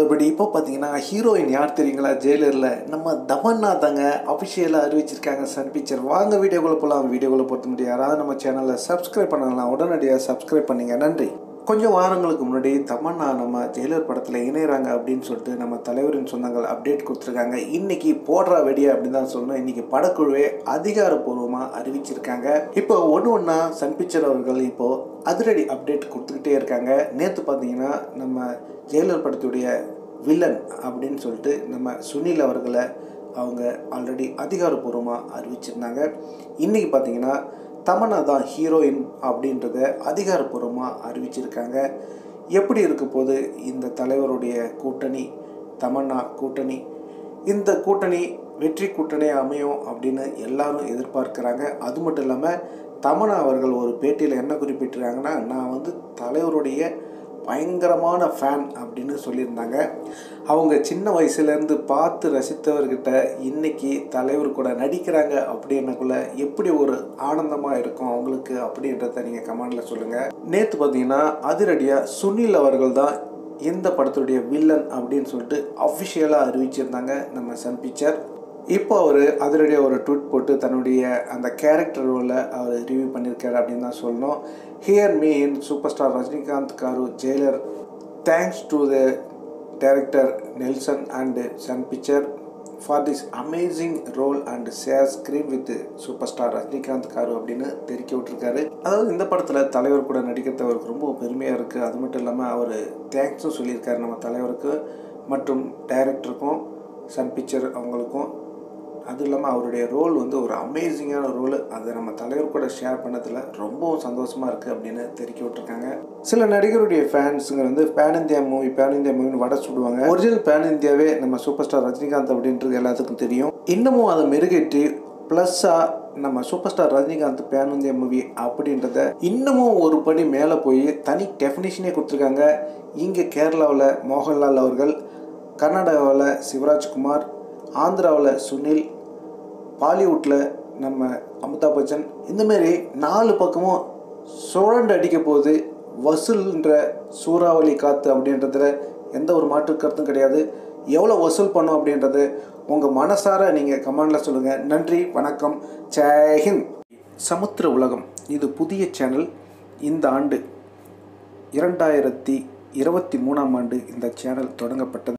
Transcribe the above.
but இப்போ பார்த்தீங்கன்னா heroine யார் தெரியுங்களா ஜெயிலரில் நம்ம தமன்னா தாங்க அஃபிஷியலாக அறிவிச்சிருக்காங்க சன் பிக்சர் வாங்க வீடியோக்குள்ளே போகலாம் வீடியோக்குள்ளே பொறுத்த முடியும் யாராவது நம்ம சேனலில் சப்ஸ்கிரைப் பண்ணலாம் உடனடியாக சப்ஸ்கிரைப் பண்ணுங்க நன்றி கொஞ்சம் வாரங்களுக்கு முன்னாடி தமன்னா நம்ம ஜெயிலர் படத்தில் இணையறாங்க அப்படின்னு சொல்லிட்டு நம்ம தலைவரின் சொந்தங்கள் அப்டேட் கொடுத்துருக்காங்க இன்னைக்கு போடுறா வெடியா அப்படின்னு தான் சொல்லணும் இன்னைக்கு படக்குழுவே அதிகாரப்பூர்வமாக அறிவிச்சிருக்காங்க இப்போ ஒன்று ஒன்றா சன் பிக்சர் அவர்கள் இப்போ அதிரடி அப்டேட் கொடுத்துக்கிட்டே இருக்காங்க நேற்று பார்த்தீங்கன்னா நம்ம ஜெயிலர் படத்துடைய வில்லன் அப்படின்னு சொல்லிட்டு நம்ம சுனில் அவர்களை அவங்க ஆல்ரெடி அதிகாரப்பூர்வமாக அறிவிச்சிருந்தாங்க இன்றைக்கி பார்த்தீங்கன்னா தமன்னா தான் ஹீரோயின் அப்படின்றத அதிகாரப்பூர்வமாக அறிவிச்சிருக்காங்க எப்படி இருக்க போது இந்த தலைவருடைய கூட்டணி தமன்னா கூட்டணி இந்த கூட்டணி வெற்றி கூட்டணி அமையும் அப்படின்னு எல்லாரும் எதிர்பார்க்குறாங்க அது மட்டும் இல்லாமல் தமன்னா அவர்கள் ஒரு பேட்டியில் என்ன குறிப்பிட்டிருக்காங்கன்னா நான் வந்து தலைவருடைய பயங்கரமான ஃபேன் அப்படின்னு சொல்லியிருந்தாங்க அவங்க சின்ன வயசுலேருந்து பார்த்து ரசித்தவர்கிட்ட இன்னைக்கு தலைவர் கூட நடிக்கிறாங்க அப்படின்னக்குள்ள எப்படி ஒரு ஆனந்தமாக இருக்கும் அவங்களுக்கு அப்படின்றத நீங்கள் கமெண்டில் சொல்லுங்கள் நேற்று பார்த்தீங்கன்னா அதிரடியாக சுனில் அவர்கள் தான் இந்த படத்துடைய வில்லன் அப்படின்னு சொல்லிட்டு அஃபிஷியலாக அறிவிச்சிருந்தாங்க நம்ம சன் பிக்சர் இப்போ அவர் அதிரடியாக ஒரு ட்வீட் போட்டு தன்னுடைய அந்த கேரக்டர் ரோலை அவர் ரிவ்யூ பண்ணியிருக்காரு அப்படின்னு தான் சொல்லணும் here me in super star Rajinikanth garu Jailer thanks to the director Nelson and Sun Picture for this amazing role and share screen with super star Rajinikanth garu அப்படின்னு தெரிவிக்க விட்டுருக்காரு அதாவது இந்த படத்தில் தலைவர் கூட நடிக்கிறது அவருக்கு ரொம்ப பெருமையாக இருக்குது அது மட்டும் இல்லாமல் அவர் தேங்க்ஸும் சொல்லியிருக்காரு நம்ம தலைவருக்கு மற்றும் டைரக்டருக்கும் சன் பிக்சர் அவங்களுக்கும் அது இல்லாமல் அவருடைய ரோல் வந்து ஒரு அமேசிங்கான ரோல் அதை நம்ம தலைவர் கூட ஷேர் பண்ணதில் ரொம்பவும் சந்தோஷமாக இருக்குது அப்படின்னு தெரிவிக்க விட்டுருக்காங்க சில நடிகருடைய ஃபேன்ஸுங்க வந்து pan India movie pan India மூவின்னு வடை சுடுவாங்க ஒரிஜினல் பேன் இந்தியாவே நம்ம சூப்பர் ஸ்டார் ரஜினிகாந்த் அப்படின்றது எல்லாத்துக்கும் தெரியும் இன்னமும் அதை மெருகேற்றி ப்ளஸ்ஸாக நம்ம super star Rajinikanth pan India movie அப்படின்றத இன்னமும் ஒரு படி மேலே போய் தனி டெஃபினேஷனே கொடுத்துருக்காங்க இங்கே கேரளாவில் மோகன்லால் அவர்கள் கர்நாடகாவில் சிவராஜ்குமார் ஆந்திராவில் சுனில் பாலிவுட்டில் நம்ம அமிதாப் பச்சன் இந்தமாரி நாலு பக்கமும் சுழண்டு அடிக்க போகுது வசூல்ன்ற சூறாவளி காற்று அப்படின்றதுல எந்த ஒரு மாற்று கருத்தும் கிடையாது எவ்வளோ வசூல் பண்ணும் அப்படின்றது உங்கள் மனசார நீங்கள் கமெண்டில் சொல்லுங்கள் நன்றி வணக்கம் ஜெய்ஹிந்த் சமுத்திர உலகம் இது புதிய சேனல் இந்த ஆண்டு இரண்டாயிரத்தி இருபத்தி மூணாம் ஆண்டு இந்த சேனல் தொடங்கப்பட்டது